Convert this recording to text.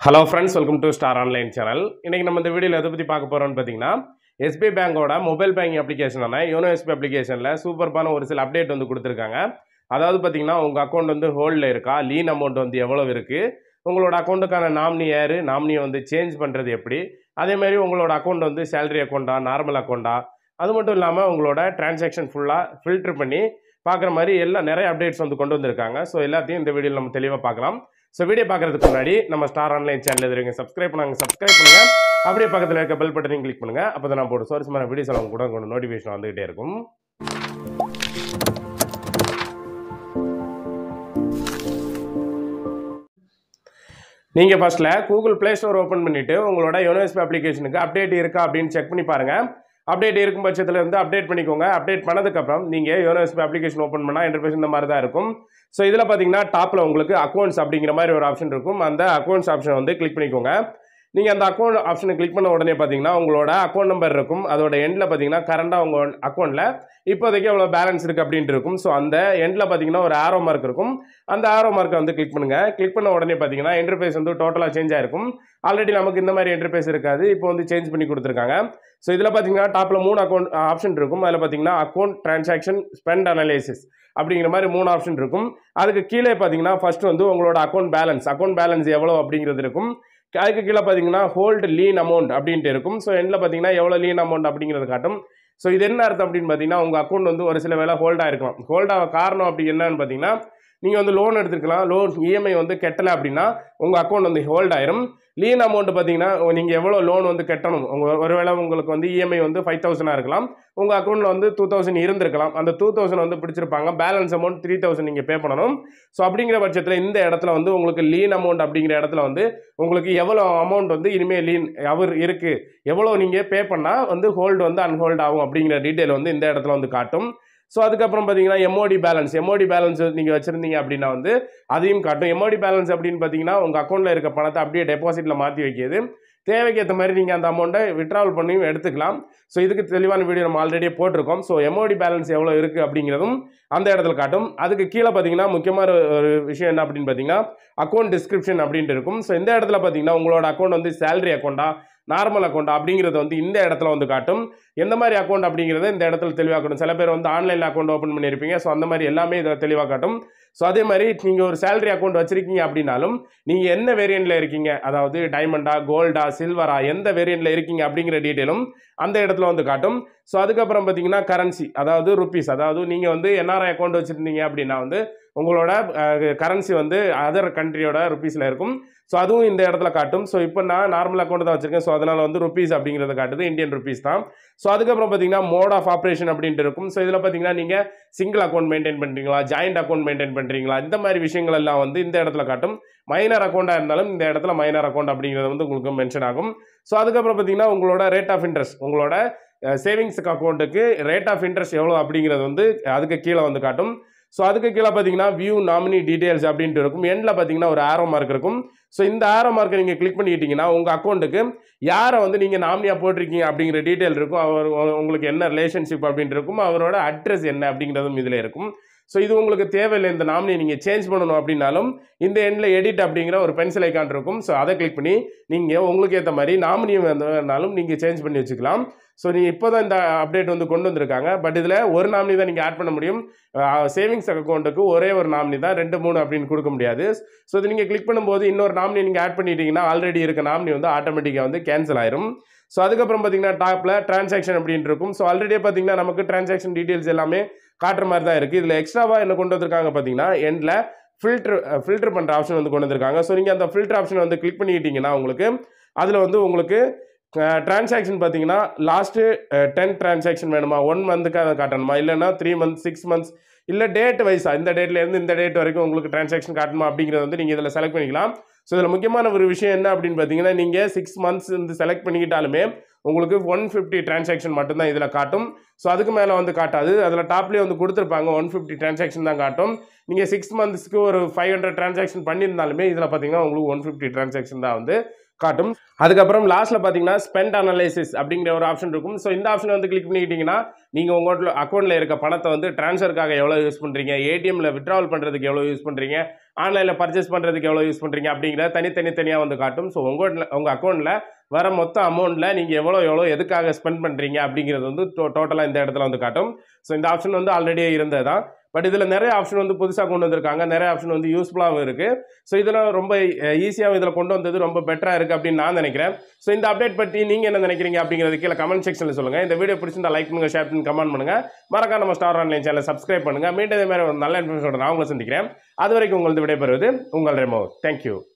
hello friends welcome to star online channel இன்னைக்கு நம்ம இந்த வீடியோவில் எதை பற்றி பார்க்க போகிறோம்னு பார்த்தீங்கன்னா எஸ்பிஐ பேங்கோட மொபைல் பேங்கிங் அப்ளிகேஷனான யோனோ எஸ்பி அப்ளிகேஷனில் சூப்பர்பான ஒரு சில அப்டேட் வந்து கொடுத்துருக்காங்க அதாவது பார்த்தீங்கன்னா உங்கள் அக்கௌண்ட் வந்து ஹோல்டில் இருக்கா லீன் அமௌண்ட் வந்து எவ்வளோ இருக்குது உங்களோட அக்கௌண்ட்டுக்கான நாமினி யார் நாமினியை வந்து சேஞ்ச் பண்ணுறது எப்படி அதே மாதிரி உங்களோட அக்கௌண்ட் வந்து சேலரி அக்கௌண்ட்டா நார்மல் அக்கௌண்ட்டா அது மட்டும் இல்லாமல் உங்களோட டிரான்சாக்ஷன் ஃபுல்லாக ஃபில்டர் பண்ணி பார்க்குற மாதிரி எல்லாம் நிறைய அப்டேட்ஸ் வந்து கொண்டு வந்திருக்காங்க ஸோ எல்லாத்தையும் இந்த வீடியோவில் நம்ம தெளிவாக பார்க்கலாம் ஸோ வீடியோ பார்க்குறதுக்கு முன்னாடி நம்ம ஸ்டார் ஆன்லைன் சேனல் எதிர்ங்க சப்ஸ்கிரைப் பண்ணாங்க சப்ஸ்கிரைப் பண்ணுங்க அப்படியே பக்கத்தில் இருக்க பெல் பட்டனையும் கிளிக் பண்ணுங்க அப்போ தான் நான் போட்டு சோர்ஸ்மான வீடியோஸ் எல்லாம் கூட கொஞ்சம் நோட்டிஃபிகேஷன் வந்துகிட்டே இருக்கும் நீங்கள் ஃபர்ஸ்ட்டில் கூகுள் ப்ளே ஸ்டோர் ஓப்பன் பண்ணிவிட்டு உங்களோட யூனிவர்சிட்டி அப்ளிகேஷனுக்கு அப்டேட் இருக்கா அப்படின்னு செக் பண்ணி பாருங்கள் அப்டேட் இருக்கும் பட்சத்தில் இருந்து அப்டேட் பண்ணிக்கோங்க அப்டேட் பண்ணதுக்கப்புறம் நீங்கள் யூனிவர்சிட்டி அப்ளிகேஷன் ஓப்பன் பண்ணால் இன்டர்ஃபேஸ் இந்த மாதிரி தான் இருக்கும் ஸோ இதில் பார்த்தீங்கன்னா டாப்பில் உங்களுக்கு அக்கௌண்ட்ஸ் அப்படிங்கிற மாதிரி ஒரு ஆப்ஷன் இருக்கும் அந்த அக்கௌண்ட்ஸ் ஆப்ஷன் வந்து கிளிக் பண்ணிக்கோங்க நீங்கள் அந்த அக்கௌண்ட் ஆப்ஷனை கிளிக் பண்ண உடனே பார்த்தீங்கன்னா உங்களோட அக்கௌண்ட் நம்பர் இருக்கும் அதோட எண்டில் பார்த்தீங்கன்னா கரண்டாக உங்கள் அக்கௌண்ட்டில் இப்போதைக்கு எவ்வளோ பேலன்ஸ் இருக்குது அப்படின்ட்டு இருக்கும் ஸோ அந்த எண்டில் பார்த்தீங்கன்னா ஒரு ஆரோ மார்க் இருக்கும் அந்த ஆரோ மார்க்கை வந்து கிளிக் பண்ணுங்கள் கிளிக் பண்ண உடனே பார்த்தீங்கன்னா இன்டர்ஃபேஸ் வந்து டோட்டலாக சேஞ்ச் ஆயிருக்கும் ஆல்ரெடி நமக்கு இந்த மாதிரி இன்டர்ஃபேஸ் இருக்காது இப்போ வந்து சேஞ்ச் பண்ணி கொடுத்துருக்காங்க ஸோ இதில் பார்த்தீங்கன்னா டாப்பில் மூணு அக்கௌண்ட் ஆப்ஷன் இருக்கும் அதில் பார்த்தீங்கன்னா அக்கௌண்ட் டிரான்சாக்ஷன் ஸ்பெண்ட் அனலைசிஸ் அப்படிங்கிற மாதிரி மூணு ஆப்ஷன் இருக்கும் அதுக்கு கீழே பார்த்தீங்கன்னா ஃபர்ஸ்ட் வந்து உங்களோட அக்கௌண்ட் பேலன்ஸ் அக்கௌண்ட் பேலன்ஸ் எவ்வளோ அப்படிங்கிறது இருக்கும் அதுக்கு கீழே பார்த்தீங்கன்னா ஹோல்டு லீன் அமௌண்ட் அப்படின்ட்டு இருக்கும் ஸோ எண்டில் பார்த்தீங்கன்னா எவ்வளோ லீன் அமௌண்ட் அப்படிங்கிறது காட்டும் ஸோ இது என்ன அர்த்தம் அப்படின்னு பார்த்தீங்கன்னா உங்கள் அக்கௌண்ட் வந்து ஒரு சில வேலை ஹோல்டாக இருக்கலாம் ஹோல்டாக காரணம் அப்படி என்னன்னு பார்த்தீங்கன்னா நீங்கள் வந்து லோன் எடுத்துக்கலாம் லோன் இஎம்ஐ வந்து கட்டலை அப்படின்னா உங்கள் அக்கௌண்ட் வந்து ஹோல்ட் ஆயிரும் லீன் அமௌண்ட் பார்த்தீங்கன்னா நீங்கள் எவ்வளோ லோன் வந்து கட்டணும் உங்கள் ஒருவேளை உங்களுக்கு வந்து இஎம்ஐ வந்து ஃபைவ் தௌசண்டாக இருக்கலாம் உங்கள் அக்கௌண்ட்டில் வந்து டூ தௌசண்ட் இருந்திருக்கலாம் அந்த டூ தௌசண்ட் வந்து பிடிச்சிருப்பாங்க பேலன்ஸ் அமௌண்ட் த்ரீ தௌசண்ட் நீங்கள் பே பண்ணணும் ஸோ அப்படிங்கிற பட்சத்தில் இந்த இடத்துல வந்து உங்களுக்கு லீன் அமௌண்ட் அப்படிங்கிற இடத்துல வந்து உங்களுக்கு எவ்வளோ அமௌண்ட் வந்து இனிமேல் லீன் அவர் இருக்குது எவ்வளோ நீங்கள் பே பண்ணால் வந்து ஹோல்டு வந்து அன்ஹோல்ட் ஆகும் அப்படிங்கிற டீட்டெயில் வந்து இந்த இடத்துல வந்து காட்டும் ஸோ அதுக்கப்புறம் பார்த்தீங்கன்னா எம்ஓடி பேலன்ஸ் எம்ஓடி பேலன்ஸ் நீங்கள் வச்சுருந்தீங்க அப்படின்னா வந்து அதையும் காட்டும் எம்ஓடி பேலன்ஸ் அப்படின்னு பார்த்தீங்கன்னா உங்கள் அக்கௌண்ட்டில் இருக்க பணத்தை அப்படியே டெபாசிட்டில் மாற்றி வைக்கிது தேவைக்கு ஏற்ற மாதிரி நீங்கள் அந்த அமௌண்ட்டை விட்ராவல் பண்ணியும் எடுத்துக்கலாம் ஸோ இதுக்கு தெளிவான வீடியோ நம்ம ஆல்ரெடியே போட்டிருக்கோம் ஸோ எம்ஓடி பேலன்ஸ் எவ்வளோ இருக்குது அப்படிங்கிறதும் அந்த இடத்துல காட்டும் அதுக்கு கீழே பார்த்தீங்கன்னா முக்கியமான ஒரு- ஒரு விஷயம் என்ன அப்படின்னு பார்த்தீங்கன்னா அக்கௌண்ட் டிஸ்கிரிப்ஷன் அப்படின்ட்டு இருக்கும் ஸோ இந்த இடத்துல பார்த்தீங்கன்னா உங்களோட அக்கௌண்ட் வந்து சேலரி அக்கௌண்ட்டா நார்மல் அக்கௌண்ட் அப்படிங்கிறது வந்து இந்த இடத்துல வந்து காட்டும் எந்த மாதிரி அக்கௌண்ட் அப்படிங்கிறத இந்த இடத்துல தெளிவாக காட்டும் சில பேர் வந்து ஆன்லைனில் அக்கௌண்ட் ஓப்பன் பண்ணியிருப்பீங்க ஸோ அந்த மாதிரி எல்லாமே இதில் தெளிவாக காட்டும் ஸோ அதே மாதிரி நீங்கள் ஒரு சேலரி அக்கௌண்ட் வச்சிருக்கீங்க அப்படின்னாலும் நீங்கள் என்ன வேரியண்ட்டில் இருக்கீங்க அதாவது டைமண்டா கோல்டா சில்வரா எந்த வேரியண்ட்டில் இருக்கீங்க அப்படிங்கிற டீட்டெயிலும் அந்த இடத்துல வந்து காட்டும் ஸோ அதுக்கப்புறம் பார்த்தீங்கன்னா கரன்சி அதாவது ருப்பீஸ் அதாவது நீங்கள் வந்து என்ஆர்ஐ அக்கௌண்ட் வச்சுருந்தீங்க அப்படின்னா வந்து உங்களோட கரன்சி வந்து அதர் கண்ட்ரியோட ருப்பீஸில் இருக்கும் ஸோ அதுவும் இந்த இடத்துல காட்டும் ஸோ இப்போ நான் நார்மல் அக்கௌண்ட் தான் வச்சிருக்கேன் ஸோ அதனால் வந்து ருப்பீஸ் அப்படிங்கிறத காட்டுது இந்தியன் ருப்பீஸ் தான் ஸோ அதுக்கப்புறம் பார்த்தீங்கன்னா மோட் ஆஃப் ஆப்ரேஷன் அப்படின்ட்டு இருக்கும் ஸோ இதில் பார்த்தீங்கன்னா நீங்கள் சிங்கிள் அக்கௌண்ட் மெயின்டைன் பண்ணுறீங்களா ஜாயிண்ட் அக்கௌண்ட் மெயின்டைன் பண்ணுறீங்களா இந்த மாதிரி விஷயங்கள் எல்லாம் வந்து இந்த இடத்துல காட்டும் மைனர் அக்கௌண்ட்டாக இருந்தாலும் இந்த இடத்துல மைனர் அக்கௌண்ட் அப்படிங்கிறது வந்து உங்களுக்கு மென்ஷன் ஆகும் ஸோ அதுக்கப்புறம் பார்த்தீங்கன்னா உங்களோட ரேட் ஆஃப் இன்ட்ரெஸ்ட் உங்களோட சேவிங்ஸ் அக்கௌண்ட்டுக்கு ரேட் ஆஃப் இன்ட்ரெஸ்ட் எவ்வளோ அப்படிங்கிறது வந்து அதுக்கு கீழே வந்து காட்டும் ஸோ அதுக்கு கீழே பார்த்தீங்கன்னா வியூ நாமினி டீடைல்ஸ் அப்படின்ட்டு இருக்கும் எண்டில் பார்த்தீங்கன்னா ஒரு ஆரோ மார்க் இருக்கும் ஸோ இந்த ஆரோ மார்க்கை நீங்கள் கிளிக் பண்ணிக்கிட்டீங்கன்னா உங்கள் அக்கௌண்ட்டுக்கு யாரை வந்து நீங்கள் நாமினியாக போட்டிருக்கீங்க அப்படிங்கிற டீட்டெயில் இருக்கும் அவர் உ- உங்களுக்கு என்ன ரிலேஷன்ஷிப் அப்படின்ட்டு இருக்கும் அவரோட அட்ரஸ் என்ன அப்படிங்கிறதும் இதில் இருக்கும் ஸோ இது உங்களுக்கு தேவையில்லை இந்த நாமினி நீங்கள் சேஞ்ச் பண்ணணும் அப்படின்னாலும் இந்த எண்டில் எடிட் அப்படிங்கிற ஒரு பென்சில் ஐக்கான் இருக்கும் ஸோ அதை கிளிக் பண்ணி நீங்கள் உங்களுக்கு ஏற்ற மாதிரி நாமினி வேணாலும் நீங்கள் சேஞ்ச் பண்ணி வச்சுக்கலாம் ஸோ நீங்கள் இப்போ தான் இந்த அப்டேட் வந்து கொண்டு வந்திருக்காங்க பட் இதில் ஒரு நாமினி தான் நீங்கள் ஆட் பண்ண முடியும் சேவிங்ஸ் அக்கௌண்ட்டுக்கு ஒரே ஒரு நாமினி தான் ரெண்டு மூணு அப்படின்னு கொடுக்க முடியாது ஸோ இது நீங்கள் கிளிக் பண்ணும்போது இன்னொரு நாமினி நீங்கள் ஆட் பண்ணிட்டீங்கன்னா ஆல்ரெடி இருக்க நாமினி வந்து ஆட்டோமேட்டிக்காக வந்து கேன்சல் ஆயிரும் ஸோ அதுக்கப்புறம் பார்த்தீங்கன்னா டாப்பில் டிரான்சாக்ஷன் அப்படின்ட்டு இருக்கும் ஸோ ஆல்ரெடியே பார்த்தீங்கன்னா நமக்கு டிரான்சாக்ஷன் டீட்டெயில்ஸ் எல்லாமே காட்டுற மாதிரி தான் இருக்குது இதில் எக்ஸ்ட்ராவாக என்ன கொண்டு வந்திருக்காங்க பார்த்தீங்கன்னா எண்டில் ஃபில்டர் ஃபில்டர் பண்ணுற ஆப்ஷன் வந்து கொண்டு வந்திருக்காங்க ஸோ நீங்கள் அந்த ஃபில்டர் ஆப்ஷன் வந்து கிளிக் பண்ணிக்கிட்டீங்கன்னா உங்களுக்கு அதில் வந்து உங்களுக்கு டிரான்சாக்ஷன் பார்த்தீங்கன்னா லாஸ்ட்டு டென் டிரான்சாக்ஷன் வேணுமா ஒன் மந்த்துக்கு அதை காட்டணுமா இல்லைன்னா த்ரீ மந்த்ஸ் சிக்ஸ் மந்த்ஸ் இல்லை டேட் வைஸா இந்த டேட்லேருந்து இந்த டேட் வரைக்கும் உங்களுக்கு டிரான்சாக்ஷன் காட்டணுமா அப்படிங்கிறத வந்து நீங்கள் இதில் செலக்ட் பண்ணிக்கலாம் ஸோ இதில் முக்கியமான ஒரு விஷயம் என்ன அப்படின்னு பார்த்தீங்கன்னா நீங்கள் சிக்ஸ் மந்த்ஸ் வந்து செலக்ட் பண்ணிக்கிட்டாலுமே உங்களுக்கு ஒன் ஃபிஃப்டி டிரான்சாக்ஷன் மட்டும்தான் இதில் காட்டும் ஸோ அதுக்கு மேலே வந்து காட்டாது அதில் டாப்லேயே வந்து கொடுத்துருப்பாங்க ஒன் ஃபிஃப்டி டிரான்சாக்ஷன் தான் காட்டும் நீங்கள் சிக்ஸ் மந்த்ஸ்க்கு ஒரு ஃபைவ் ஹண்ட்ரட் டிரான்சாக்ஷன் பண்ணியிருந்தாலுமே இதில் பார்த்தீங்கன்னா உங்களுக்கு ஒன் ஃபிஃப்டி டிரான்சாக்ஷன் தான் வந்து காட்டும் அதுக்கப்புறம் லாஸ்ட்டில் பார்த்தீங்கன்னா ஸ்பெண்ட் அனலைசிஸ் அப்படிங்கிற ஒரு ஆப்ஷன் இருக்கும் ஸோ இந்த ஆப்ஷனை வந்து கிளிக் பண்ணிக்கிட்டீங்கன்னா நீங்கள் உங்களோட அக்கௌண்ட்டில் இருக்க பணத்தை வந்து ட்ரான்ஸ்ஃபருக்காக எவ்வளோ யூஸ் பண்ணுறீங்க ஏடிஎம்மில் விட்ராவல் பண்ணுறதுக்கு எவ்வளோ யூஸ் பண்ணுறீங்க ஆன்லைனில் பர்ச்சேஸ் பண்ணுறதுக்கு எவ்வளோ யூஸ் பண்ணுறீங்க அப்படிங்கிறத தனித்தனி தனியாக வந்து காட்டும் ஸோ உங்கள் உங்கள் அக்கௌண்ட்டில் வர மொத்த அமௌண்ட்டில் நீங்கள் எவ்வளோ எவ்வளோ எதுக்காக ஸ்பெண்ட் பண்ணுறீங்க அப்படிங்கிறது வந்து டோ டோட்டலாக இந்த இடத்துல வந்து காட்டும் ஸோ இந்த ஆப்ஷன் வந்து ஆல்ரெடியே இருந்தது தான் பட் இதில் நிறைய ஆப்ஷன் வந்து புதுசாக கொண்டு வந்திருக்காங்க நிறைய ஆப்ஷன் வந்து யூஸ்ஃபுல்லாகவும் இருக்குது ஸோ இதெல்லாம் ரொம்ப ஈஸியாக இதில் கொண்டு வந்தது ரொம்ப பெட்டராக இருக்குது அப்படின்னு நான் நினைக்கிறேன் ஸோ இந்த அப்டேட் பற்றி நீங்கள் என்ன நினைக்கிறீங்க அப்படிங்கிறது கீழே கமெண்ட் செக்ஷனில் சொல்லுங்கள் இந்த வீடியோ பிடிச்சிருந்தா லைக் பண்ணுங்கள் ஷேர் பண்ணி கமெண்ட் பண்ணுங்கள் மறக்காம நம்ம ஸ்டார் ஆன்லைன் சேனலை சப்ஸ்கிரைப் பண்ணுங்கள் மீண்டும் இதே மாதிரி ஒரு நல்ல இன்ஃபர்மேஷன் நான் உங்களை சந்திக்கிறேன் அது வரைக்கும் உங்களது விடைபெறுவது உங்கள் ரெமோ தேங்க்யூ